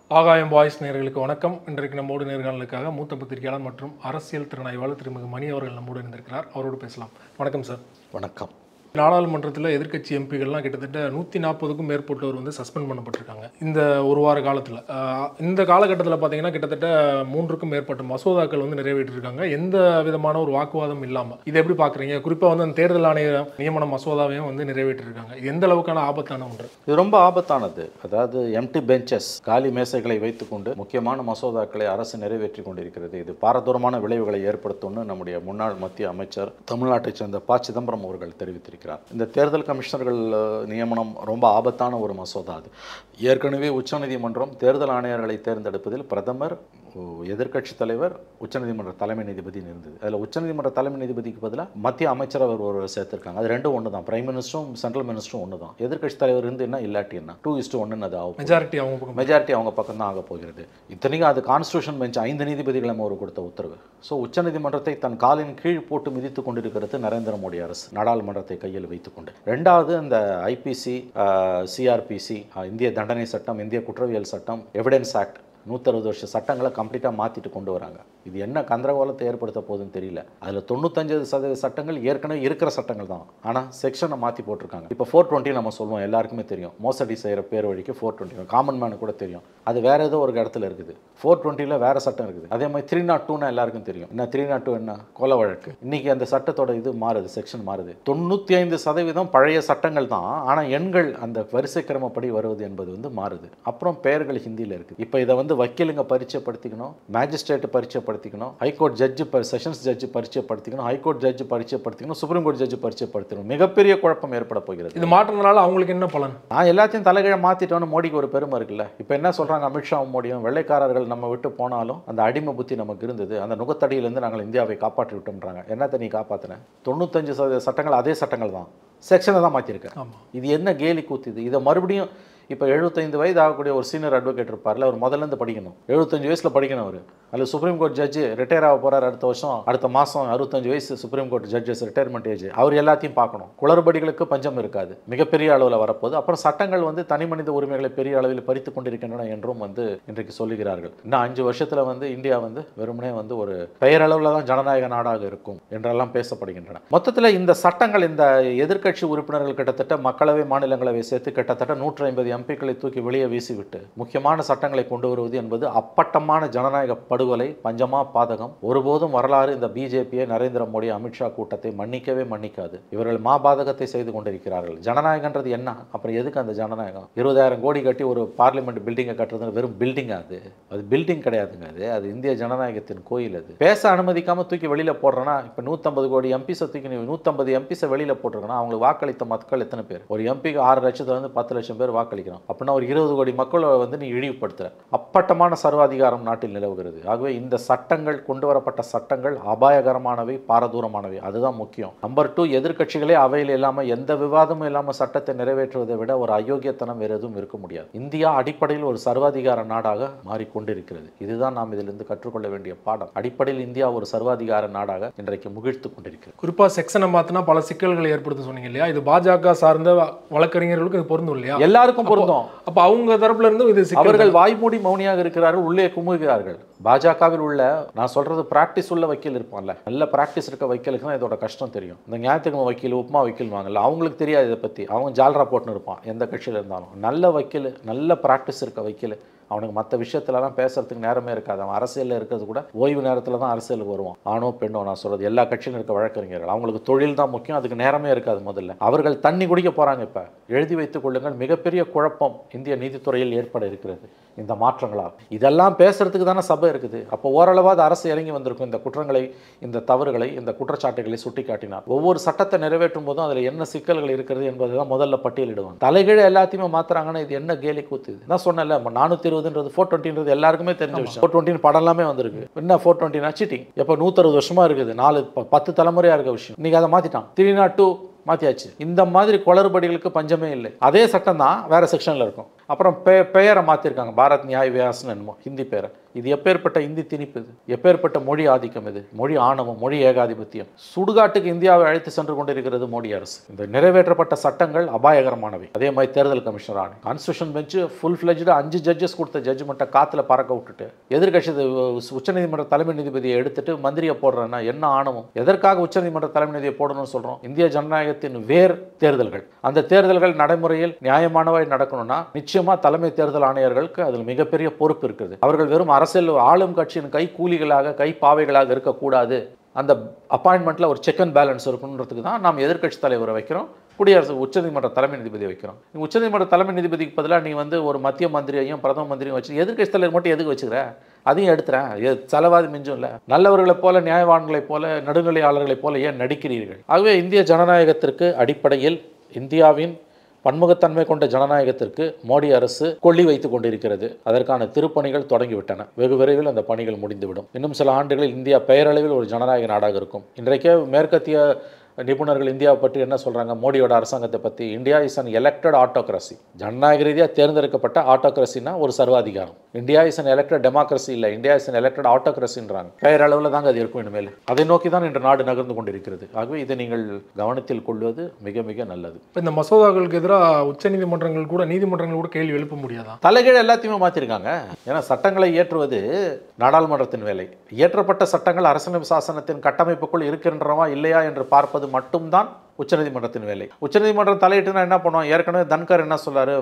ஆகாயம் வாய்ஸ் நேயர்களுக்கு வணக்கம் இன்றைக்கு நம்மோடு நேர்காணலுக்காக மூத்த பத்திரிகையாளர் மற்றும் அரசியல் திறனாய்வாளர் திருமிகு மணி அவர்கள் நம்மோடு இருந்திருக்கிறார் அவரோடு பேசலாம் வணக்கம் சார் வணக்கம் நாடாளுமன்றத்தில் எதிர்க்கட்சி எம்பிகள்லாம் கிட்டத்தட்ட நூற்றி நாற்பதுக்கும் மேற்பட்டோர் வந்து சஸ்பெண்ட் பண்ணப்பட்டிருக்காங்க இந்த ஒரு வார காலத்தில் இந்த காலகட்டத்தில் பார்த்தீங்கன்னா கிட்டத்தட்ட மூன்றுக்கும் மேற்பட்ட மசோதாக்கள் வந்து நிறைவேற்றிருக்காங்க எந்த விதமான ஒரு வாக்குவாதம் இல்லாமல் இதை எப்படி பார்க்குறீங்க குறிப்பாக வந்து அந்த தேர்தல் ஆணைய நியமன மசோதாவையும் வந்து நிறைவேற்றிருக்காங்க இது எந்த அளவுக்கான ஆபத்தான ஒன்று இது ரொம்ப ஆபத்தானது அதாவது எம்டி பெஞ்சஸ் காலி மேசைகளை வைத்துக்கொண்டு முக்கியமான மசோதாக்களை அரசு நிறைவேற்றி கொண்டிருக்கிறது இது பாரதூரமான விளைவுகளை ஏற்படுத்தும்னு நம்முடைய முன்னாள் மத்திய அமைச்சர் தமிழ்நாட்டைச் சேர்ந்த ப சிதம்பரம் அவர்கள் தெரிவித்திருக்கிறார் இந்த தேர்தல் கமிஷனர்கள் அஹ், நியமனம் ரொம்ப ஆபத்தான ஒரு மசோதா அது ஏற்கனவே உச்சநீதிமன்றம் தேர்தல் ஆணையர்களை தேர்ந்தெடுப்பதில் பிரதமர் எதிர்க்கட்சி தலைவர் உச்சநீதிமன்ற தலைமை நீதிபதினு இருந்தது அதில் உச்சநீதிமன்ற தலைமை நீதிபதிக்கு பதிலாக மத்திய அமைச்சர் அவர் ஒரு சேர்த்திருக்காங்க அது ரெண்டும் ஒன்று தான் பிரைம் மினிஸ்டரும் சென்ட்ரல் மினிஸ்டரும் ஒன்று தான் எதிர்க்கட்சி தலைவர் இருந்து என்ன இல்லாட்டி என்ன டூ இஸ்டு ஒன்று அது ஆகும் மெஜாரிட்டி அவங்க பக்கம் மெஜாரிட்டி அவங்க பக்கம் தான் ஆக போகிறது இத்தனைக்கும் அது கான்ஸ்டியூஷன் பெஞ்ச் ஐந்து நீதிபதிகள் அவர் கொடுத்த உத்தரவு ஸோ உச்சநீதிமன்றத்தை தன் காலின் கீழ் போட்டு மிதித்து கொண்டிருக்கிறது நரேந்திர மோடி அரசு நாடாளுமன்றத்தை கையில் வைத்துக்கொண்டு ரெண்டாவது அந்த ஐபிசி சிஆர்பிசி இந்திய தண்டனை சட்டம் இந்திய குற்றவியல் சட்டம் எவிடன்ஸ் ஆக்ட் நூற்றறுபது வருஷ சட்டங்களை கம்ப்ளீட்டாக மாற்றிட்டு கொண்டு வராங்க இது என்ன கந்தரகோலத்தை ஏற்படுத்த போகுதுன்னு தெரியல அதில் தொண்ணூத்தஞ்சு சதவீத சட்டங்கள் ஏற்கனவே இருக்கிற சட்டங்கள் தான் ஆனால் செக்ஷனை மாற்றி போட்டிருக்காங்க இப்போ ஃபோர் டுவெண்ட்டி நம்ம சொல்லுவோம் எல்லாருக்குமே தெரியும் மோசடி செய்கிற பேர் வழிக்கு ஃபோர் டுவெண்ட்டி காமன் மேனு கூட தெரியும் அது வேற ஏதோ ஒரு இடத்துல இருக்குது ஃபோர் டுவெண்ட்டியில் வேற சட்டம் இருக்குது அதே மாதிரி த்ரீ நாட் டூனா எல்லாருக்கும் தெரியும் என்ன த்ரீ நாட் டூ என்ன கொலை வழக்கு இன்னைக்கு அந்த சட்டத்தோட இது மாறுது செக்ஷன் மாறுது தொண்ணூற்றி ஐந்து சதவீதம் பழைய சட்டங்கள் தான் ஆனால் எண்கள் அந்த வரிசை கிரமப்படி வருவது என்பது வந்து மாறுது அப்புறம் பெயர்கள் ஹிந்தியில் இருக்குது இப்போ இதை வந்து வக்கீலுங்க பரிச்சயப்படுத்திக்கணும் மேஜிஸ்ட்ரேட் பரிச்சயப்படுத்திக்கணும் ஹைகோர்ட் ஜட்ஜு செஷன்ஸ் ஜட்ஜு பரிச்சயப்படுத்திக்கணும் ஹைகோர்ட் ஜட்ஜு பரிச்சயப்படுத்திக்கணும் சுப்ரீம் கோர்ட் ஜட்ஜு பரிச்சயப்படுத்திக்கணும் மிகப்பெரிய குழப்பம் ஏற்பட போகிறது இது மாற்றுறதுனால அவங்களுக்கு என்ன பலன் நான் எல்லாத்தையும் தலைகீழ மாற்றிட்டோன்னு மோடிக்கு ஒரு பெருமை இருக்குல்ல இப்போ என்ன சொல்கிறாங்க அமித்ஷாவும் மோடியும் வெள்ளைக்காரர்கள் நம்ம விட்டு போனாலும் அந்த அடிமை புத்தி நமக்கு இருந்தது அந்த நுகத்தடியிலேருந்து நாங்கள் இந்தியாவை காப்பாற்றி விட்டோம்ன்றாங்க என்னத்தை நீ காப்பாற்றின தொண்ணூத்தஞ்சு சதவீத சட்டங்கள் அதே சட்டங்கள் தான் செக்ஷனை தான் மாற்றிருக்கேன் ஆமாம் இது என்ன கேலி கூத்து இது இதை மறுபடியும் இப்போ எழுபத்தைந்து வயது ஆகக்கூடிய ஒரு சீனியர் அட்வொகேட் இருப்பார்ல அவர் முதல்ல இருந்து படிக்கணும் எழுபத்தஞ்சு வயசில் படிக்கணும் அவர் அதில் சுப்ரீம் கோர்ட் ஜட்ஜு ரிட்டையர் ஆக போகிறார் அடுத்த வருஷம் அடுத்த மாதம் அறுபத்தஞ்சு வயசு supreme court judges retirement age அவர் எல்லாத்தையும் பார்க்கணும் குளறுபடிகளுக்கு பஞ்சம் இருக்காது மிகப்பெரிய அளவில் வரப்போகுது அப்புறம் சட்டங்கள் வந்து தனி மனித உரிமைகளை பெரிய அளவில் பறித்து கொண்டிருக்கின்றன என்றும் வந்து இன்றைக்கு சொல்லுகிறார்கள் இன்னும் அஞ்சு வருஷத்தில் வந்து இந்தியா வந்து வெறுமனே வந்து ஒரு பெயரளவில் தான் ஜனநாயக நாடாக இருக்கும் என்றெல்லாம் பேசப்படுகின்றன மொத்தத்தில் இந்த சட்டங்கள் இந்த எதிர்க்கட்சி உறுப்பினர்கள் கிட்டத்தட்ட மக்களவை மாநிலங்களவை சேர்த்து கிட்டத்தட்ட நூற்றி ஐம்பது எம்பிக்களை தூக்கி வெளியே வீசிவிட்டு முக்கியமான சட்டங்களை கொண்டு வருவது என்பது அப்பட்டமான ஜனநாயக படுகொலை பஞ்சமா பாதகம் ஒருபோதும் வரலாறு இந்த பிஜேபியை நரேந்திர மோடி அமித்ஷா கூட்டத்தை மன்னிக்கவே மன்னிக்காது இவர்கள் மாபாதகத்தை செய்து கொண்டிருக்கிறார்கள் ஜனநாயகன்றது என்ன அப்புறம் எதுக்கு அந்த ஜனநாயகம் இருபதாயிரம் கோடி கட்டி ஒரு பார்லிமெண்ட் பில்டிங்கை கட்டுறது வெறும் பில்டிங் அது அது பில்டிங் கிடையாதுங்க அது அது இந்திய ஜனநாயகத்தின் கோயில் அது பேச அனுமதிக்காம தூக்கி வெளியில போடுறேன்னா இப்போ நூற்றம்பது கோடி எம்பிஸை தூக்கி நீ நூற்றம்பது எம்பிஸை வெளியில போட்டிருக்கனா அவங்களுக்கு வாக்களித்த மக்கள் எத்தனை பேர் ஒரு எம்பிக்கு ஆறு லட்சத்துல இருந்து பத்து லட்சம் பேர் வாக்களிக்கிறோம் அப்படின்னா ஒரு இருபது கோடி மக்களை வந்து நீ இழிவுபடுத்துற அப்பட்டமான சர்வாதிகாரம் நாட்டில் நிலவுகிறது ஆகவே இந்த சட்டங்கள் கொண்டு வரப்பட்ட சட்டங்கள் அபாயகரமானவை பாரதூரமானவை அதுதான் முக்கியம் நம்பர் டூ எதிர்க்கட்சிகளே அவையில் இல்லாமல் எந்த விவாதமும் இல்லாமல் சட்டத்தை நிறைவேற்றுவதை விட ஒரு அயோக்கியத்தனம் வேறு எதுவும் இருக்க முடியாது இந்தியா அடிப்படையில் ஒரு சர்வாதிகார நாடாக மாறிக்கொண்டிருக்கிறது இதுதான் நாம் இதிலிருந்து கற்றுக்கொள்ள வேண்டிய பாடம் அடிப்படையில் இந்தியா ஒரு சர்வாதிகார நாடாக இன்றைக்கு முகிழ்த்து கொண்டிருக்கிறது குறிப்பாக செக்ஷனை மாற்றினா பல சிக்கல்களை ஏற்படுத்தும் சொன்னீங்க இல்லையா இது பாஜக சார்ந்த வ- வழக்கறிஞர்களுக்கு இது பொருந்தும் இல்லையா எல்லாருக்கும் பொருந்தும் அப்ப அவங்க தரப்புல இருந்தும் இது சிக்கல் அவர்கள் வாய்மூடி மௌனியாக இருக்கிறார்கள் உள்ளே குமுறுகிறார்கள் பாஜகவில் உள்ள நான் சொல்றது பிராக்டிஸ் உள்ள வக்கீல் இருப்பான்ல நல்ல பிராக்டிஸ் இருக்க வக்கீலுக்கு தான் இதோட கஷ்டம் தெரியும் இந்த ஞாயிற்றுக்கிழமை வக்கீல் உப்புமா வக்கீல் வாங்கல அவங்களுக்கு தெரியாது இதை பத்தி அவன் ஜால்ரா போட்டுன்னு இருப்பான் எந்த கட்சியில் இருந்தாலும் நல்ல வக்கீல் நல்ல பிராக்டிஸ் இருக்க வக்கீல் அவனுக்கு மற்ற விஷயத்துலலாம் பேசுறதுக்கு நேரமே இருக்காது அவன் அரசியலில் இருக்கிறது கூட ஓய்வு நேரத்தில் தான் அரசியலுக்கு வருவான் ஆணோ பெண்ணோ நான் சொல்றது எல்லா கட்சியிலும் இருக்க வழக்கறிஞர்கள் அவங்களுக்கு தொழில் தான் முக்கியம் அதுக்கு நேரமே இருக்காது முதல்ல அவர்கள் தண்ணி குடிக்க போறாங்க இப்ப எழுதி வைத்துக் கொள்ளுங்கள் மிகப்பெரிய குழப்பம் இந்திய நீதித்துறையில் ஏற்பட இருக்கிறது இந்த மாற்றங்களால் இதெல்லாம் பேசுறதுக்கு தானே சபை இருக்குது அப்போ ஓரளவாவது அரசு இறங்கி வந்திருக்கும் இந்த குற்றங்களை இந்த தவறுகளை இந்த குற்றச்சாட்டுகளை சுட்டி காட்டினார் ஒவ்வொரு சட்டத்தை நிறைவேற்றும் போதும் அதில் என்ன சிக்கல்கள் இருக்கிறது என்பதை தான் முதல்ல பட்டியலிடுவாங்க தலைகீழ எல்லாத்தையுமே மாத்துறாங்கன்னா இது என்ன கேலி கூத்து இது நான் சொன்னேன்ல நானூற்றி இருபதுன்றது ஃபோர் டுவெண்ட்டின்றது எல்லாருக்குமே தெரிஞ்ச விஷயம் ஃபோர் டுவெண்ட்டின்னு படம் எல்லாமே வந்திருக்கு என்ன ஃபோர் டுவெண்ட்டி நச்சிட்டிங் எப்போ நூற்றறுபது வருஷமா இருக்குது நாலு ப- பத்து தலைமுறையா இருக்க விஷயம் இன்னைக்கு அதை மாத்திட்டான் த்ரீ நாட் டூ மாற்றியாச்சு இந்த மாதிரி குளறுபடிகளுக்கு பஞ்சமே இல்லை அதே சட்டம் தான் வேற செக்ஷனில் இருக்கும் அப்புறம் பெ பெயரை மாற்றிருக்காங்க பாரத் நியாய் வியாஸ்னு என்னமோ ஹிந்தி பேரை இது எப்பேற்பட்ட இந்தி திணிப்பு இது எப்பேற்பட்ட மொழி ஆதிக்கம் இது மொழி ஆணவம் மொழி ஏகாதிபத்தியம் சுடுகாட்டுக்கு இந்தியாவை அழைத்து சென்று கொண்டிருக்கிறது மோடி அரசு இந்த நிறைவேற்றப்பட்ட சட்டங்கள் அபாயகரமானவை அதே மாதிரி தேர்தல் கமிஷனர் ஆணை கான்ஸ்டியூஷன் பெஞ்சு ஃபுல் ஃபிளஜ்டு அஞ்சு ஜட்ஜஸ் கொடுத்த ஜட்ஜ்மெண்ட்டை காத்துல பறக்க விட்டுட்டு எதிர்கட்சி உச்சநீதிமன்ற தலைமை நீதிபதியை எடுத்துட்டு மந்திரியை போடுறேன்னா என்ன ஆணவம் எதற்காக உச்சநீதிமன்ற தலைமை நீதியை போடணும்னு சொல்றோம் இந்திய ஜனநாயகத்தின் வேர் தேர்தல்கள் அந்த தேர்தல்கள் நடைமுறையில் நியாயமானவை நடக்கணும்னா நிச்சயமா தலைமை தேர்தல் ஆணையர்களுக்கு அதில் மிகப்பெரிய பொறுப்பு இருக்குது அவர்கள் வெறும் அரசியல் ஆளும் கட்சியின் கை கூலிகளாக கை பாவைகளாக இருக்கக்கூடாது அந்த அப்பாயின்மெண்ட்ல ஒரு செக் அண்ட் பேலன்ஸ் இருக்கணுன்றதுக்கு தான் நாம் எதிர்க்கட்சி தலைவரை வைக்கிறோம் குடியரசு உச்சநீதிமன்ற தலைமை நீதிபதியை வைக்கிறோம் நீ உச்சநீதிமன்ற தலைமை நீதிபதிக்கு பதிலாக நீ வந்து ஒரு மத்திய மந்திரியையும் பிரதம மந்திரியும் வச்சு எதிர்க்கட்சி தலைவர் மட்டும் எதுக்கு வச்சுக்கிற அதையும் எடுத்துறேன் எ- செலவாது மிஞ்சும் இல்லை நல்லவர்களைப் போல நியாயவான்களைப் போல நடுநிலையாளர்களைப் போல ஏன் நடிக்கிறீர்கள் ஆகவே இந்திய ஜனநாயகத்திற்கு அடிப்படையில் இந்தியாவின் பன்முகத்தன்மை கொண்ட ஜனநாயகத்திற்கு மோடி அரசு கொள்ளி வைத்துக் கொண்டிருக்கிறது அதற்கான திருப்பணிகள் தொடங்கிவிட்டன வெகு விரைவில் அந்த பணிகள் முடிந்துவிடும் இன்னும் சில ஆண்டுகளில் இந்தியா பெயரளவில் ஒரு ஜனநாயக நாடாக இருக்கும் இன்றைக்கே மேற்கத்திய நிபுணர்கள் இந்தியாவை பற்றி என்ன சொல்றாங்க மோடியோட அரசாங்கத்தை பற்றி India is an elected autocracy ஜனநாயக ரீதியாக தேர்ந்தெடுக்கப்பட்ட ஆட்டோக்ரஸினா ஒரு சர்வாதிகாரம் India is an elected democracy இல்லை இந்தியா இஸ் அன் எலெக்டட் ஆட்டோக்ரஸின்றாங்க பெயரளவில் தாங்க அது இருக்கும் இனிமேல் அதை நோக்கி தான் இன்று நாடு நகர்ந்து கொண்டிருக்கிறது ஆகவே இதை நீங்கள் கவனத்தில் கொள்வது மிக மிக நல்லது இப்போ இந்த மசோதாக்களுக்கு எதிராக உச்சநீதிமன்றங்கள் கூட நீதிமன்றங்கள் கூட கேள்வி எழுப்ப முடியாதா தலைகீழ் எல்லாத்தையுமே மாற்றிருக்காங்க ஏன்னா சட்டங்களை இயற்றுவது நாடாளுமன்றத்தின் வேலை இயற்றப்பட்ட சட்டங்கள் அரசியல் சாசனத்தின் கட்டமைப்புக்குள் இருக்கின்றனவா இல்லையா என்று பார்ப்பது மட்டும்தான் உச்சநீதிமன்றத்தின் வேலை உச்சநீதிமன்றம் தலையிட்டுனா என்ன பண்ணுவோம் ஏற்கனவே தன்கர் என்ன சொல்லாரு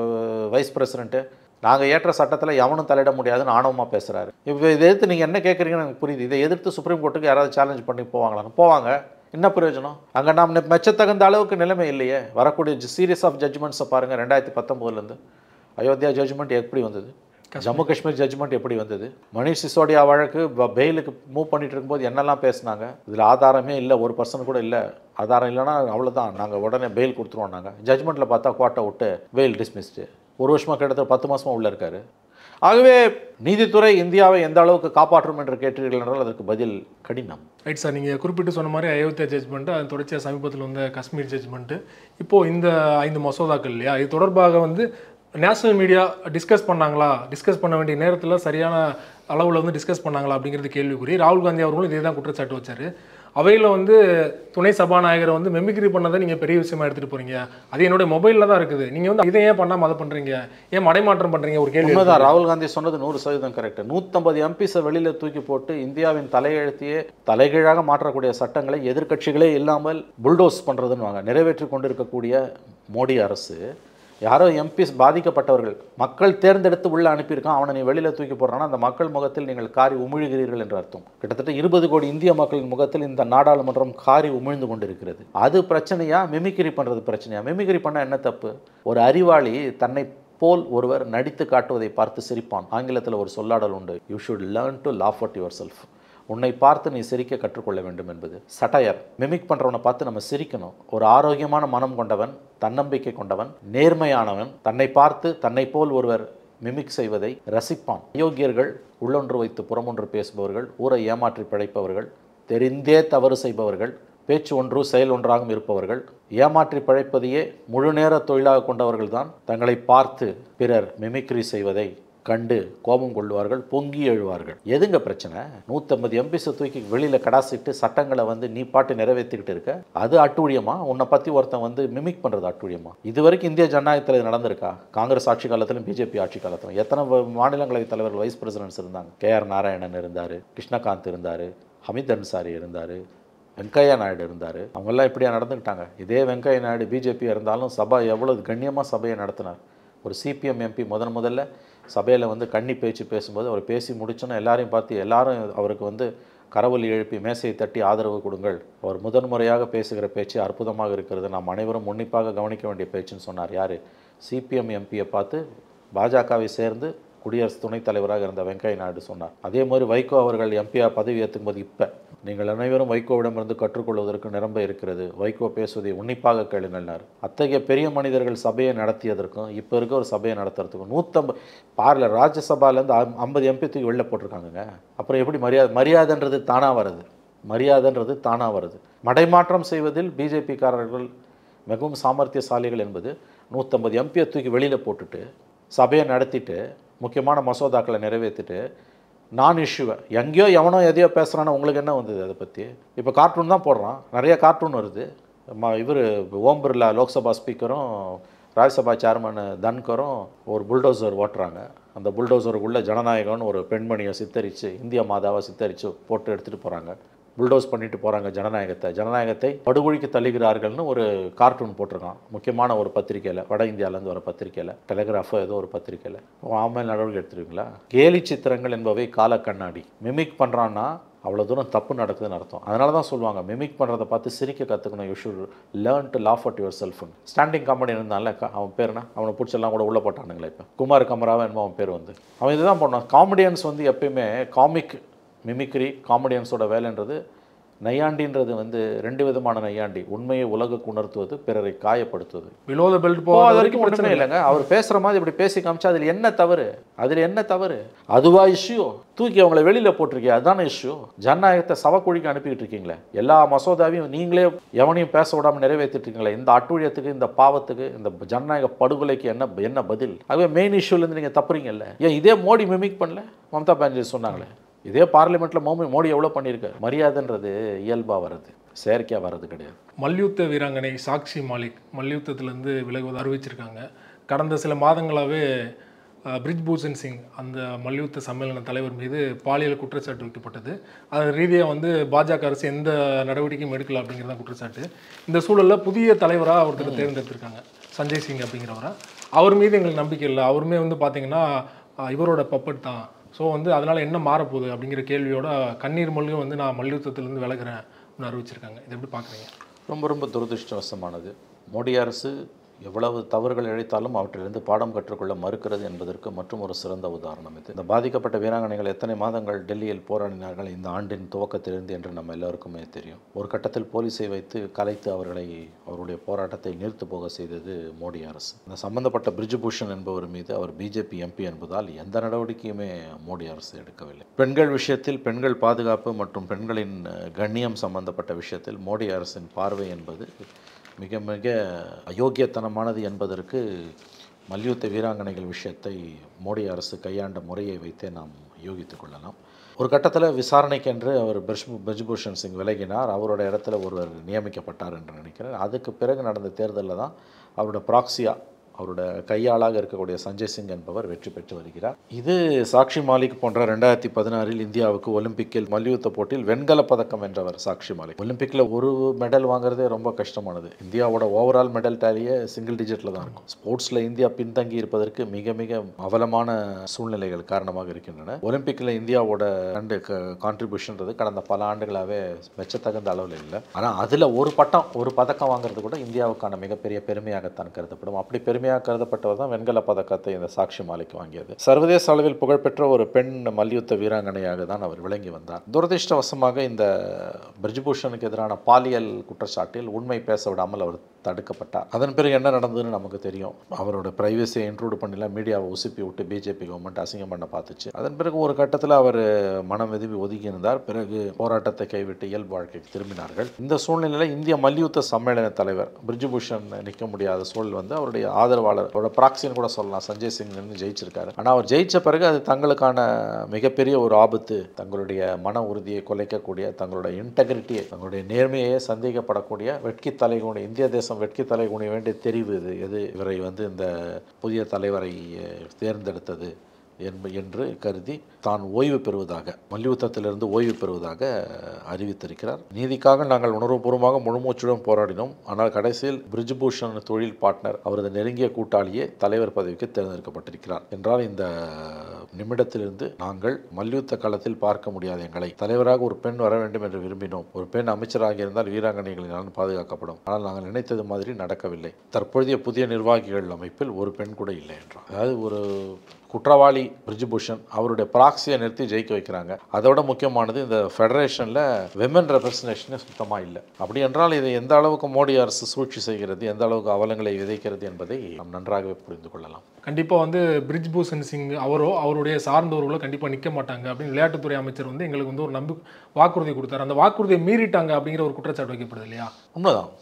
வைஸ் பிரசிடென்ட்டு நாங்கள் ஏற்ற சட்டத்தில் எவனும் தலையிட முடியாதுன்னு ஆணவமாக பேசுகிறாரு இப்போ இதை எதிர்த்து நீங்கள் என்ன கேட்குறீங்கன்னு எனக்கு புரியுது இதை எதிர்த்து சுப்ரீம் கோர்ட்டுக்கு யாராவது சேலஞ்ச் பண்ணி போவாங்களான்னு போவாங்க என்ன பிரயோஜனம் அங்கே நாம் நெ- மெச்சத்தகுந்த அளவுக்கு நிலைமை இல்லையே வரக்கூடிய சீரியஸ் ஆஃப் ஜட்ஜ்மெண்ட்ஸை பாருங்கள் ரெண்டாயிரத்தி பத்தொம்போதுலேருந்து அயோத்தியா ஜட்ஜ்மெண்ட் எப்படி வந்தது ஜம்மு காஷ்மீர் ஜட்ஜ்மெண்ட் எப்படி வந்தது மணிஷ் சிசோடியா வழக்கு ப- பெயிலுக்கு மூவ் பண்ணிட்டு இருக்கும்போது என்னெல்லாம் பேசுனாங்க இதில் ஆதாரமே இல்லை ஒரு பர்சன் கூட இல்லை ஆதாரம் இல்லைன்னா அவ்வளோதான் நாங்கள் உடனே பெயில் கொடுத்துருவோம் நாங்கள் ஜட்ஜ்மெண்ட்டில் பார்த்தா கோட்டை விட்டு பெயில் டிஸ்மிஸ்டு ஒரு வருஷமாக கிட்டத்தட்ட பத்து மாசமா உள்ள இருக்காரு ஆகவே நீதித்துறை இந்தியாவை எந்த அளவுக்கு காப்பாற்றும் என்று கேட்டீர்கள் என்றால் அதற்கு பதில் கடினம் ரைட் சார் நீங்கள் குறிப்பிட்டு சொன்ன மாதிரி அயோத்தியா ஜட்ஜ்மெண்ட்டு அது தொடர்ச்சியாக சமீபத்தில் வந்த காஷ்மீர் ஜட்ஜ்மெண்ட்டு இப்போது இந்த ஐந்து மசோதாக்கள் இல்லையா இது தொடர்பாக வந்து நேஷனல் மீடியா டிஸ்கஸ் பண்ணாங்களா டிஸ்கஸ் பண்ண வேண்டிய நேரத்தில் சரியான அளவில் வந்து டிஸ்கஸ் பண்ணாங்களா அப்படிங்கிறது கேள்விக்குறி ராகுல் காந்தி அவர்களும் இதே தான் குற்றச்சாட்டு வச்சார் அவையில் வந்து துணை சபாநாயகரை வந்து மெமிக்ரி பண்ணதை நீங்கள் பெரிய விஷயமா எடுத்துகிட்டு போகிறீங்க அது என்னுடைய மொபைலில் தான் இருக்குது நீங்கள் வந்து இதை ஏன் பண்ணாமல் அதை பண்ணுறீங்க ஏன் மடைமாற்றம் பண்ணுறீங்க ஒரு கேள்வி உண்மைதான் ராகுல் காந்தி சொன்னது நூறு சதவீதம் கரெக்ட் நூற்றம்பது எம்பிஸை வெளியில் தூக்கி போட்டு இந்தியாவின் தலையெழுத்தையே தலைகீழாக மாற்றக்கூடிய சட்டங்களை எதிர்க்கட்சிகளே இல்லாமல் புல்டோஸ் பண்ணுறதுன்னு வாங்க நிறைவேற்றி கொண்டிருக்கக்கூடிய மோடி அரசு யாரோ எம்பிஸ் பாதிக்கப்பட்டவர்கள் மக்கள் தேர்ந்தெடுத்து உள்ள அனுப்பியிருக்கான் அவனை நீ வெளியில் தூக்கி போடுறான்னா அந்த மக்கள் முகத்தில் நீங்கள் காரி உமிழ்கிறீர்கள் என்று அர்த்தம் கிட்டத்தட்ட இருபது கோடி இந்திய மக்களின் முகத்தில் இந்த நாடாளுமன்றம் காரி உமிழ்ந்து கொண்டிருக்கிறது அது பிரச்சனையா மிமிக்ரி பண்ணுறது பிரச்சனையா மிமிக்ரி பண்ண என்ன தப்பு ஒரு அறிவாளி தன்னை போல் ஒருவர் நடித்து காட்டுவதை பார்த்து சிரிப்பான் ஆங்கிலத்தில் ஒரு சொல்லாடல் உண்டு you should learn to laugh at yourself உன்னை பார்த்து நீ சிரிக்க கற்றுக்கொள்ள வேண்டும் என்பது சட்டையர் மிமிக் பண்ணுறவனை பார்த்து நம்ம சிரிக்கணும் ஒரு ஆரோக்கியமான மனம் கொண்டவன் தன்னம்பிக்கை கொண்டவன் நேர்மையானவன் தன்னை பார்த்து தன்னை போல் ஒருவர் மிமிக் செய்வதை ரசிப்பான் அயோக்கியர்கள் உள்ளொன்று வைத்து புறமொன்று பேசுபவர்கள் ஊரை ஏமாற்றி பிழைப்பவர்கள் தெரிந்தே தவறு செய்பவர்கள் பேச்சு ஒன்று செயல் ஒன்றாகவும் இருப்பவர்கள் ஏமாற்றி பிழைப்பதையே முழு நேர தொழிலாக கொண்டவர்கள்தான் தங்களை பார்த்து பிறர் மிமிக்ரி செய்வதை கண்டு கோபம் கொள்வார்கள் பொங்கி எழுவார்கள் எதுங்க பிரச்சனை நூற்றம்பது எம்பிஸை தூக்கி வெளியில் கடாசிட்டு சட்டங்களை வந்து நீ பாட்டு நிறைவேற்றிக்கிட்டு இருக்க அது அட்டூழியமா உன்னை பற்றி ஒருத்தன் வந்து மிமிக் பண்ணுறது அட்டூழியமா இது வரைக்கும் இந்திய ஜனநாயகத்தில் இது நடந்திருக்கா காங்கிரஸ் ஆட்சி காலத்திலும் பிஜேபி ஆட்சி காலத்திலும் எத்தனை வ- மாநிலங்களவை தலைவர்கள் வைஸ் பிரசிடென்ட்ஸ் இருந்தாங்க கே ஆர் நாராயணன் இருந்தார் கிருஷ்ணகாந்த் இருந்தார் ஹமித் அன்சாரி இருந்தார் வெங்கையா நாயுடு இருந்தார் அவங்கெல்லாம் இப்படியா நடந்துக்கிட்டாங்க இதே வெங்கையா நாயுடு பிஜேபி இருந்தாலும் சபா எவ்வளவு கண்ணியமாக சபையை நடத்தினார் ஒரு சிபிஎம் எம்பி முதன் முதல்ல சபையில் வந்து கன்னி பேச்சு பேசும்போது அவர் பேசி முடிச்சோன்னே எல்லாரையும் பார்த்து எல்லாரும் அவருக்கு வந்து கரவொலி எழுப்பி மேசையை தட்டி ஆதரவு கொடுங்கள் அவர் முதன்முறையாக பேசுகிற பேச்சு அற்புதமாக இருக்கிறது நாம் அனைவரும் உன்னிப்பாக கவனிக்க வேண்டிய பேச்சுன்னு சொன்னார் யார் சிபிஎம் எம்பியை பார்த்து பாஜகவை சேர்ந்து குடியரசு துணைத் தலைவராக இருந்த வெங்கையா நாயுடு சொன்னார் அதே மாதிரி வைகோ அவர்கள் எம்பியா பதவி ஏற்றும்போது இப்போ நீங்கள் அனைவரும் வைகோவிடமிருந்து கற்றுக்கொள்வதற்கு நிரம்ப இருக்கிறது வைகோ பேசுவதை உன்னிப்பாக கேளுங்கள்னார் அத்தகைய பெரிய மனிதர்கள் சபையை நடத்தியதற்கும் இப்போ இருக்க ஒரு சபையை நடத்துறதுக்கும் நூற்றம்பது பாரில் ராஜ்யசபாலேருந்து ஐம்பது எம்பி தூக்கி வெளில போட்டிருக்காங்கங்க அப்புறம் எப்படி மரியாதை மரியாதைன்றது தானாக வருது மரியாதைன்றது தானாக வருது மடைமாற்றம் செய்வதில் பிஜேபிக்காரர்கள் மிகவும் சாமர்த்தியசாலிகள் என்பது நூற்றம்பது எம்பியை தூக்கி வெளியில் போட்டுட்டு சபையை நடத்திட்டு முக்கியமான மசோதாக்களை நிறைவேற்றிட்டு நான் இஷ்யூவை எங்கேயோ எவனோ எதையோ பேசுகிறான்னு உங்களுக்கு என்ன வந்தது அதை பற்றி இப்போ கார்ட்டூன் தான் போடுறான் நிறைய கார்ட்டூன் வருது இவர் ஓம் பிர்லா லோக்சபா ஸ்பீக்கரும் ராஜ்யசபா சேர்மன் தன்கரும் ஒரு புல்டோசர் ஓட்டுறாங்க அந்த புல்டோசருக்குள்ளே ஜனநாயகம்னு ஒரு பெண்மணியை சித்தரித்து இந்திய மாதாவை சித்தரித்து போட்டு எடுத்துகிட்டு போகிறாங்க புல்டோஸ் பண்ணிட்டு போகிறாங்க ஜனநாயகத்தை ஜனநாயகத்தை படுகொழிக்கு தள்ளுகிறார்கள்னு ஒரு கார்ட்டூன் போட்டிருக்கான் முக்கியமான ஒரு பத்திரிக்கையில் வட இந்தியாவிலேருந்து ஒரு பத்திரிக்கையில் டெலிகிராஃபோ ஏதோ ஒரு பத்திரிக்கையில் ஆன்லைன் நடவடிக்கை எடுத்துருவீங்களா கேலி சித்திரங்கள் என்பவை கால கண்ணாடி மிமிக் பண்ணுறான்னா அவ்வளோ தூரம் தப்பு நடக்குதுன்னு அர்த்தம் அதனால தான் சொல்லுவாங்க மிமிக் பண்ணுறதை பார்த்து சிரிக்க கற்றுக்கணும் you should learn to laugh at your செல்ஃப்னு ஸ்டாண்டிங் காமெடி இருந்தான்ல க- அவன் பேர் என்ன அவனை பிடிச்செல்லாம் கூட உள்ளே போட்டானுங்களே இப்போ குமார் கமராவன் என்னமோ அவன் பேர் வந்து அவன் இதுதான் பண்ணான் காமெடியன்ஸ் வந்து எப்பயுமே காமிக் மிமிக்ரி காமெடியன்ஸோட வேலைன்றது நையாண்டின்றது வந்து ரெண்டு விதமான நையாண்டி உண்மையை உலகுக்கு உணர்த்துவது பிறரை காயப்படுத்துவது பிலோ த பெல்ட் இப்போ போகாத அது வரைக்கும் வரைக்கும் பிரச்சனை இல்லைங்க அவர் பேசுகிற மாதிரி இப்படி பேசி காமிச்சா அதில் என்ன தவறு அதில் என்ன தவறு அதுவா இஷ்யூ தூக்கி அவங்கள வெளியில் போட்டிருக்கீங்க அதுதானே இஷ்யூ ஜனநாயகத்தை சவக்குழிக்கு அனுப்பிக்கிட்டு இருக்கீங்களே எல்லா மசோதாவையும் நீங்களே எவனையும் பேச விடாமல் நிறைவேற்றிட்டு இருக்கீங்களே இந்த அட்டுழியத்துக்கு இந்த பாவத்துக்கு இந்த ஜனநாயக படுகொலைக்கு என்ன என்ன பதில் ஆகவே மெயின் இஷ்யூலேருந்து நீங்கள் தப்புறீங்கல்ல ஏன் இதே மோடி மிமிக் பண்ணல மம்தா பானர்ஜி சொன்னாங்களே இதே பார்லிமெண்ட்டில் மோடி மோடி எவ்வளோ பண்ணியிருக்காரு மரியாதைன்றது இயல்பாக வர்றது செயற்கையாக வர்றது கிடையாது மல்யுத்த வீராங்கனை சாக்ஷி மாலிக் மல்யுத்தத்திலேருந்து விலகுவது அறிவிச்சிருக்காங்க கடந்த சில மாதங்களாகவே பிரிஜ் பூஷன் சிங் அந்த மல்யுத்த சம்மேளன தலைவர் மீது பாலியல் குற்றச்சாட்டு வைக்கப்பட்டது அதன் ரீதியாக வந்து பாஜக அரசு எந்த நடவடிக்கையும் எடுக்கல அப்படிங்கிறது தான் குற்றச்சாட்டு இந்த சூழலில் புதிய தலைவராக ஒருத்தர் தேர்ந்தெடுத்திருக்காங்க சஞ்சய் சிங் அப்படிங்கிறவரை அவர் மீது எங்களுக்கு நம்பிக்கை இல்லை அவருமே வந்து பார்த்தீங்கன்னா அஹ், இவரோட பப்பட் தான் ஸோ வந்து அதனால் என்ன மாறப்போகுது அப்படிங்கிற கேள்வியோட கண்ணீர் மல்கும் வந்து நான் மல்யுத்தத்திலேருந்து விலகுறேன் அப்படின்னு அறிவிச்சிருக்காங்க இதை எப்படி பார்க்குறீங்க ரொம்ப ரொம்ப துரதிருஷ்டவசமானது மோடி அரசு எவ்வளவு தவறுகள் இழைத்தாலும் அவற்றிலிருந்து பாடம் கற்றுக்கொள்ள மறுக்கிறது என்பதற்கு மற்றும் ஒரு சிறந்த உதாரணம் இது இந்த பாதிக்கப்பட்ட வீராங்கனைகள் எத்தனை மாதங்கள் டெல்லியில் போராடினார்கள் இந்த ஆண்டின் துவக்கத்திலிருந்து என்று நம்ம எல்லாருக்குமே தெரியும் ஒரு கட்டத்தில் போலீஸை வைத்து கலைத்து அவர்களை அவருடைய போராட்டத்தை நிறுத்து போக செய்தது மோடி அரசு இந்த சம்பந்தப்பட்ட பிரிஜுபூஷன் என்பவர் மீது அவர் பிஜேபி எம்பி என்பதால் எந்த நடவடிக்கையுமே மோடி அரசு எடுக்கவில்லை பெண்கள் விஷயத்தில் பெண்கள் பாதுகாப்பு மற்றும் பெண்களின் அஹ், கண்ணியம் சம்பந்தப்பட்ட விஷயத்தில் மோடி அரசின் பார்வை என்பது மிக மிக அயோக்கியத்தனமானது என்பதற்கு மல்யுத்த வீராங்கனைகள் விஷயத்தை மோடி அரசு கையாண்ட முறையை வைத்தே நாம் யூகித்துக் கொள்ளலாம் ஒரு கட்டத்தில் விசாரணைக்கென்று அவர் பிரிஜ் பிரிஜ்பூஷன் சிங் விலகினார் அவரோட இடத்துல ஒருவர் நியமிக்கப்பட்டார் என்று நினைக்கிறேன் அதுக்கு பிறகு நடந்த தேர்தலில் தான் அவரோட ப்ராக்சியா அவரோட கையாளாக இருக்கக்கூடிய சஞ்சய் சிங் என்பவர் வெற்றி பெற்று வருகிறார் இது சாக்ஷி மாலிக் போன்ற ரெண்டாயிரத்தி பதினாறில் இந்தியாவுக்கு ஒலிம்பிக்கில் மல்யுத்த போட்டியில் வெண்கல பதக்கம் வென்றவர் சாக்ஷி மாலிக் ஒலிம்பிக்கில் ஒரு மெடல் வாங்குறதே ரொம்ப கஷ்டமானது இந்தியாவோட ஓவரால் மெடல் டேலியே சிங்கிள் டிஜிட்டில் தான் இருக்கும் ஸ்போர்ட்ஸில் இந்தியா பின்தங்கி இருப்பதற்கு மிக மிக அவலமான சூழ்நிலைகள் காரணமாக இருக்கின்றன ஒலிம்பிக்கில் இந்தியாவோட ரெண்டு கான்ட்ரிபியூஷன்றது கடந்த பல ஆண்டுகளாகவே மெச்சத்தகுந்த அளவில் இல்லை ஆனால் அதில் ஒரு பட்டம் ஒரு பதக்கம் வாங்குறது கூட இந்தியாவுக்கான மிகப்பெரிய பெருமையாகத்தான் கருதப்படும் அப்படி பெருமையாக கருதப்பட்டவர் தான் வெண்கல பதக்கத்தை இந்த சாக்ஷி மாலிக் வாங்கியது சர்வதேச அளவில் புகழ்பெற்ற ஒரு பெண் மல்யுத்த வீராங்கனையாக தான் அவர் விளங்கி வந்தார் துரதிர்ஷ்டவசமாக இந்த பிரிஜ்பூஷனுக்கு எதிரான பாலியல் குற்றச்சாட்டில் உண்மை பேச விடாமல் அவர் தடுக்கப்பட்டார் அதன் பிறகு என்ன நடந்ததுன்னு நமக்கு தெரியும் அவரோட பிரைவசியை இன்க்ளூட் பண்ணல மீடியாவை உசுப்பி விட்டு பிஜேபி கவர்மெண்ட் அசிங்கம் பண்ண பார்த்துச்சு அதன் பிறகு ஒரு கட்டத்தில் அவர் மனம் விரும்பி ஒதுங்கி இருந்தார் பிறகு போராட்டத்தை கைவிட்டு இயல்பு வாழ்க்கைக்கு திரும்பினார்கள் இந்த சூழ்நிலையில் இந்திய மல்யுத்த சம்மேளன தலைவர் பிரிஜுபூஷன் நிற்க முடியாத சூழல் வந்து அவருடைய ஆதரவாளர் அவரோட ப்ராக்சின்னு கூட சொல்லலாம் சஞ்சய் சிங் நின்று ஜெயிச்சிருக்காரு ஆனால் அவர் ஜெயிச்ச பிறகு அது தங்களுக்கான மிகப்பெரிய ஒரு ஆபத்து தங்களுடைய மன உறுதியை குலைக்கக்கூடிய தங்களுடைய இன்டெகிரிட்டியை தங்களுடைய நேர்மையை சந்தேகப்படக்கூடிய வெட்கி தலைகுனி இந்திய தேசம் வெட்கி தலைகுனி வேண்டிய தெரிவு இது எது இவரை வந்து இந்த புதிய தலைவரை அஹ், தேர்ந்தெடுத்தது என்ப என்று கருதி தான் ஓய்வு பெறுவதாக மல்யுத்தத்திலிருந்து ஓய்வு பெறுவதாக அறிவித்திருக்கிறார் நீதிக்காக நாங்கள் உணர்வுபூர்வமாக முழுமூச்சுடன் போராடினோம் ஆனால் கடைசியில் பிரிஜ்பூஷன் தொழில் பார்ட்னர் அவரது நெருங்கிய கூட்டாளியே தலைவர் பதவிக்கு தேர்ந்தெடுக்கப்பட்டிருக்கிறார் என்றால் இந்த நிமிடத்திலிருந்து நாங்கள் மல்யுத்த களத்தில் பார்க்க முடியாத எங்களை தலைவராக ஒரு பெண் வர வேண்டும் என்று விரும்பினோம் ஒரு பெண் அமைச்சராக இருந்தால் வீராங்கனைகளின் நலன் பாதுகாக்கப்படும் ஆனால் நாங்கள் நினைத்தது மாதிரி நடக்கவில்லை தற்போதைய புதிய நிர்வாகிகள் அமைப்பில் ஒரு பெண் கூட இல்லை என்றார் அதாவது ஒரு குற்றவாளி பிரிஜுபூஷன் அவருடைய ப்ராக்சியை நிறுத்தி ஜெயிக்க வைக்கிறாங்க அதோட முக்கியமானது இந்த ஃபெடரேஷனில் விமன் ரெப்ரசன்டேஷனே சுத்தமாக இல்லை அப்படி என்றால் இதை எந்த அளவுக்கு மோடி அரசு சூழ்ச்சி செய்கிறது எந்த அளவுக்கு அவலங்களை விதைக்கிறது என்பதை நாம் நன்றாகவே புரிந்து கொள்ளலாம் கண்டிப்பாக வந்து பிரிஜ் பூஷன் சிங் அவரோ அவருடைய சார்ந்தவர்களோ கண்டிப்பாக நிற்க மாட்டாங்க அப்படின்னு விளையாட்டுத்துறை அமைச்சர் வந்து எங்களுக்கு வந்து ஒரு நம்பி வாக்குறுதி கொடுத்தாரு அந்த வாக்குறுதியை மீறிட்டாங்க அப்படிங்கிற ஒரு குற்றச்சாட்டு வைக்கப்படுது இல்லையா உண்மைதான்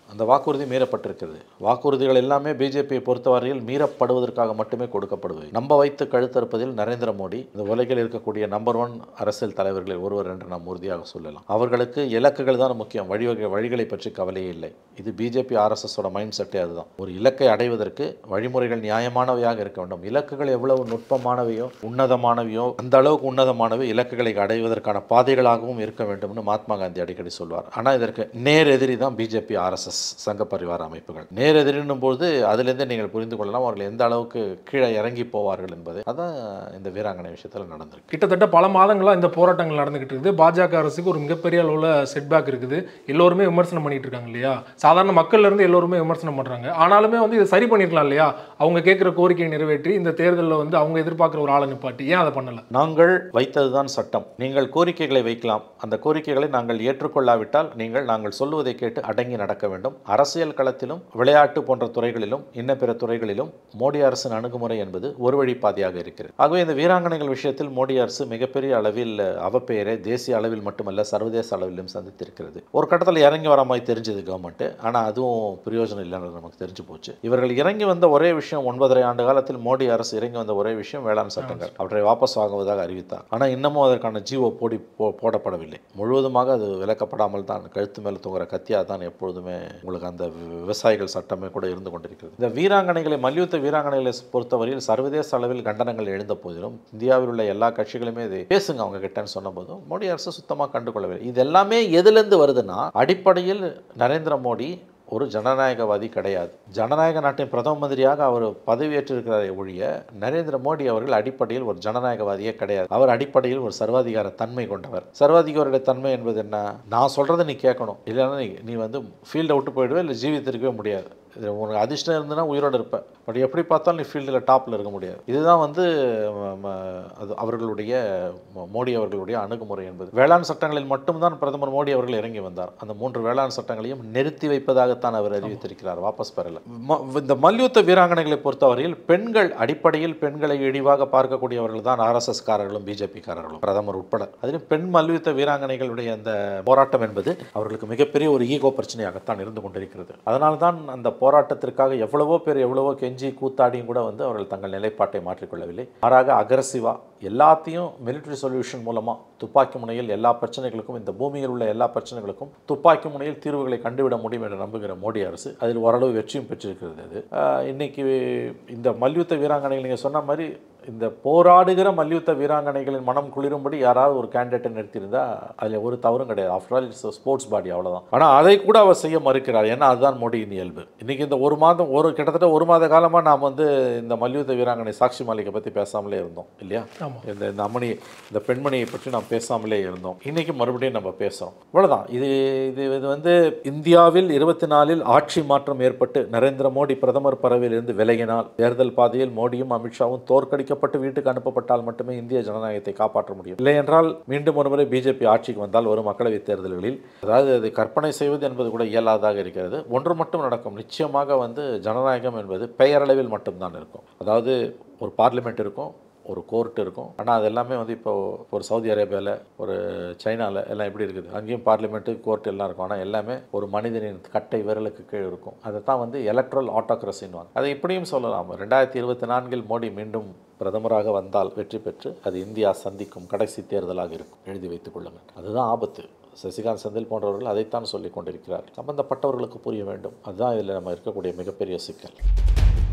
அந்த வாக்குறுதி மீறப்பட்டிருக்கிறது வாக்குறுதிகள் எல்லாமே பிஜேபியை பொறுத்தவரையில் மீறப்படுவதற்காக மட்டுமே கொடுக்கப்படுவது நம்ப வைத்து கழுத்தறுப்பதில் நரேந்திர மோடி இந்த உலகில் இருக்கக்கூடிய நம்பர் ஒன் அரசியல் தலைவர்களில் ஒருவர் என்று நாம் உறுதியாக சொல்லலாம் அவர்களுக்கு இலக்குகள் தான் முக்கியம் வழிவகை வழிகளை பற்றி கவலையே இல்லை இது பிஜேபி ஆர்எஸ்எஸோட மைண்ட் செட்டே அதுதான் ஒரு இலக்கை அடைவதற்கு வழிமுறைகள் நியாயமானவையாக இருக்க வேண்டும் இலக்குகள் எவ்வளவு நுட்பமானவையோ உன்னதமானவையோ அந்த அளவுக்கு உன்னதமானவை இலக்குகளை அடைவதற்கான பாதைகளாகவும் இருக்க வேண்டும்னு மகாத்மா காந்தி அடிக்கடி சொல்வார் ஆனால் இதற்கு நேர் எதிரி தான் பிஜேபி ஆர்எஸ்எஸ் சங்க பரிவார அமைப்புகள் நேர் எதிரின்னும் போது அதிலிருந்தே நீங்கள் புரிந்து கொள்ளலாம் அவர்கள் எந்த அளவுக்கு கீழே இறங்கி போவார்கள் என்பது அதான் இந்த வீராங்கனை விஷயத்தில் நடந்திருக்கு கிட்டத்தட்ட பல மாதங்களாக இந்த போராட்டங்கள் நடந்துகிட்டு இருக்குது பாஜக அரசுக்கு ஒரு மிகப்பெரிய அளவில் செட்பேக் இருக்குது எல்லோருமே விமர்சனம் பண்ணிட்டு இருக்காங்க இல்லையா சாதாரண மக்கள்ல இருந்து எல்லோருமே விமர்சனம் பண்றாங்க ஆனாலுமே வந்து இதை சரி பண்ணிருக்கலாம் இல்லையா அவங்க கேட்குற கோரிக்கையை நிறைவேற்றி இந்த தேர்தலில் வந்து அவங்க எதிர்பார்க்குற ஒரு ஆளை நிப்பாட்டி ஏன் அதை பண்ணல நாங்கள் வைத்ததுதான் சட்டம் நீங்கள் கோரிக்கைகளை வைக்கலாம் அந்த கோரிக்கைகளை நாங்கள் ஏற்றுக்கொள்ளாவிட்டால் நீங்கள் நாங்கள் சொல்லுவதை கேட்டு அடங்கி நடக்க வேண்டும் அரசியல் களத்திலும் விளையாட்டு போன்ற துறைகளிலும் இன்ன பிற துறைகளிலும் மோடி அரசின் அணுகுமுறை என்பது ஒரு வழி பாதையாக இருக்கிறது ஆகவே இந்த வீராங்கனைகள் விஷயத்தில் மோடி அரசு மிகப்பெரிய அளவில் அவப்பெயரை தேசிய அளவில் மட்டுமல்ல சர்வதேச அளவிலும் சந்தித்திருக்கிறது ஒரு கட்டத்தில் இறங்கி வர மாதிரி தெரிஞ்சது கவர்மெண்ட் ஆனால் அதுவும் பிரயோஜனம் இல்லைன்றது நமக்கு தெரிஞ்சு போச்சு இவர்கள் இறங்கி வந்த ஒரே விஷயம் ஒன்பதரை ஆண்டு காலத்தில் மோடி அரசு இறங்கி வந்த ஒரே விஷயம் வேளாண் சட்டங்கள் அவற்றை வாபஸ் வாங்குவதாக அறிவித்தார் ஆனால் இன்னமும் அதற்கான ஜீவோ போடி போ போடப்படவில்லை முழுவதுமாக அது விலக்கப்படாமல் தான் கழுத்து மேலே தூங்குற கத்தியாக தான் எப்பொழுதுமே உங்களுக்கு அந்த வி- விவசாயிகள் சட்டமே கூட இருந்து கொண்டிருக்கிறது இந்த வீராங்கனைகளை மல்யுத்த வீராங்கனைகளை பொறுத்தவரையில் சர்வதேச அளவில் கண்டனங்கள் எழுந்த போதிலும் இந்தியாவில் உள்ள எல்லா கட்சிகளுமே இதை பேசுங்க அவங்க கிட்டன்னு சொன்ன போதும் மோடி அரசு சுத்தமாக கண்டுகொள்ளவில்லை இது எல்லாமே எதுலேருந்து வருதுன்னா அடிப்படையில் நரேந்திர மோடி ஒரு ஜனநாயகவாதி கிடையாது ஜனநாயக நாட்டின் பிரதம மந்திரியாக அவர் பதவியேற்றிருக்கிறாரே ஒழிய நரேந்திர மோடி அவர்கள் அடிப்படையில் ஒரு ஜனநாயகவாதியே கிடையாது அவர் அடிப்படையில் ஒரு சர்வாதிகார தன்மை கொண்டவர் சர்வாதிகாரோட தன்மை என்பது என்ன நான் சொல்கிறத நீ கேட்கணும் இல்லைன்னா நீ நீ வந்து ஃபீல்டை விட்டு போயிடுவே இல்லை ஜீவித்திருக்கவே முடியாது இது உனக்கு அதிர்ஷ்டம் இருந்ததுன்னா உயிரோடு இருப்ப பட் எப்படி பார்த்தாலும் நீ ஃபீல்டில் டாப்பில் இருக்க முடியாது இதுதான் வந்து ம, ம, அது அவர்களுடைய ம- மோடி அவர்களுடைய அணுகுமுறை என்பது வேளாண் சட்டங்களில் மட்டும்தான் பிரதமர் மோடி அவர்கள் இறங்கி வந்தார் அந்த மூன்று வேளாண் சட்டங்களையும் நிறுத்தி வைப்பதாகத்தான் அவர் அறிவித்திருக்கிறார் வாபஸ் பெறல ம- இந்த மல்யுத்த வீராங்கனைகளை பொறுத்தவரையில் பெண்கள் அடிப்படையில் பெண்களை இழிவாக பார்க்கக்கூடியவர்கள் தான் ஆர்எஸ்எஸ் காரர்களும் பிஜேபி காரர்களும் பிரதமர் உட்பட அதிலும் பெண் மல்யுத்த வீராங்கனைகளுடைய அந்த போராட்டம் என்பது அவர்களுக்கு மிகப்பெரிய ஒரு ஈகோ பிரச்சனையாகத்தான் இருந்து கொண்டிருக்கிறது அதனால்தான் அந்த போராட்டத்திற்காக எவ்வளவோ பேர் எவ்வளவோ கெஞ்சி கூத்தாடியும் கூட வந்து அவர்கள் தங்கள் நிலைப்பாட்டை மாற்றிக்கொள்ளவில்லை மாறாக அக்ரஸிவா எல்லாத்தையும் மிலிட்டரி சொல்யூஷன் மூலமாக துப்பாக்கி முனையில் எல்லா பிரச்சனைகளுக்கும் இந்த பூமியில் உள்ள எல்லா பிரச்சனைகளுக்கும் துப்பாக்கி முனையில் தீர்வுகளை கண்டுவிட முடியும் என்று நம்புகிற மோடி அரசு அதில் ஓரளவு வெற்றியும் பெற்றிருக்கிறது அது ஆஹ் இன்னைக்கு இந்த மல்யுத்த வீராங்கனைகள் நீங்கள் சொன்ன மாதிரி இந்த போராடுகிற மல்யுத்த வீராங்கனைகளின் மனம் குளிரும்படி யாராவது ஒரு கேண்டிடேட்டை நிறுத்தியிருந்தா அதில் ஒரு தவறும் கிடையாது after all it's sports body அவ்வளவுதான் ஆனால் அதை கூட அவர் செய்ய மறுக்கிறார் ஏன்னா அதுதான் மோடியின் இயல்பு இன்னைக்கு இந்த ஒரு மாதம் ஒரு கிட்டத்தட்ட ஒரு மாத காலமாக நாம் வந்து இந்த மல்யுத்த வீராங்கனை சாக்ஷி மாலிகை பற்றி பேசாமலே இருந்தோம் இல்லையா ஆமா. இந்த இந்த அம்மணி இந்த பெண்மணியை பற்றி நாம் பேசாமலே இருந்தோம் இன்னைக்கு மறுபடியும் நம்ம பேசுகிறோம் இவ்வளவுதான் இது இது இது வந்து இந்தியாவில் இருபத்தி நாலில் ஆட்சி மாற்றம் ஏற்பட்டு நரேந்திர மோடி பிரதமர் பதவியிலிருந்து விலகினால் தேர்தல் பாதையில் மோடியும் அமித்ஷாவும் தோற்கடிக்கப்பட்டு வீட்டுக்கு அனுப்பப்பட்டால் மட்டுமே இந்திய ஜனநாயகத்தை காப்பாற்ற முடியும் இல்லை என்றால் மீண்டும் ஒருமுறை பிஜேபி ஆட்சிக்கு வந்தால் வரும் மக்களவைத் தேர்தல்களில் அதாவது அதை கற்பனை செய்வது என்பது கூட இயலாதாக இருக்கிறது ஒன்று மட்டும் நடக்கும் நிச்சயமாக வந்து ஜனநாயகம் என்பது பெயரளவில் மட்டும்தான் இருக்கும் அதாவது ஒரு பார்லிமெண்ட் இருக்கும் ஒரு கோர்ட் இருக்கும் ஆனால் அது எல்லாமே வந்து இப்போ ஒரு சவுதி அரேபியாவில் ஒரு சைனாவில் எல்லாம் எப்படி இருக்குது அங்கேயும் பார்லிமெண்ட்டு கோர்ட் எல்லாம் இருக்கும் ஆனால் எல்லாமே ஒரு மனிதனின் கட்டை விரலுக்கு கீழ் இருக்கும் அதை தான் வந்து எலக்ட்ரல் ஆட்டோக்ரஸின்வாங்க அதை இப்படியும் சொல்லலாம் ரெண்டாயிரத்தி இருபத்தி நான்கில் மோடி மீண்டும் பிரதமராக வந்தால் வெற்றி பெற்று அது இந்தியா சந்திக்கும் கடைசி தேர்தலாக இருக்கும் எழுதி வைத்துக் கொள்ளுங்கள் அதுதான் ஆபத்து சசிகாந்த் செந்தில் போன்றவர்கள் அதைத்தான் சொல்லிக் கொண்டிருக்கிறார் சம்பந்தப்பட்டவர்களுக்கு புரிய வேண்டும் அதுதான் இதில் நம்ம இருக்கக்கூடிய மிகப்பெரிய சிக்கல்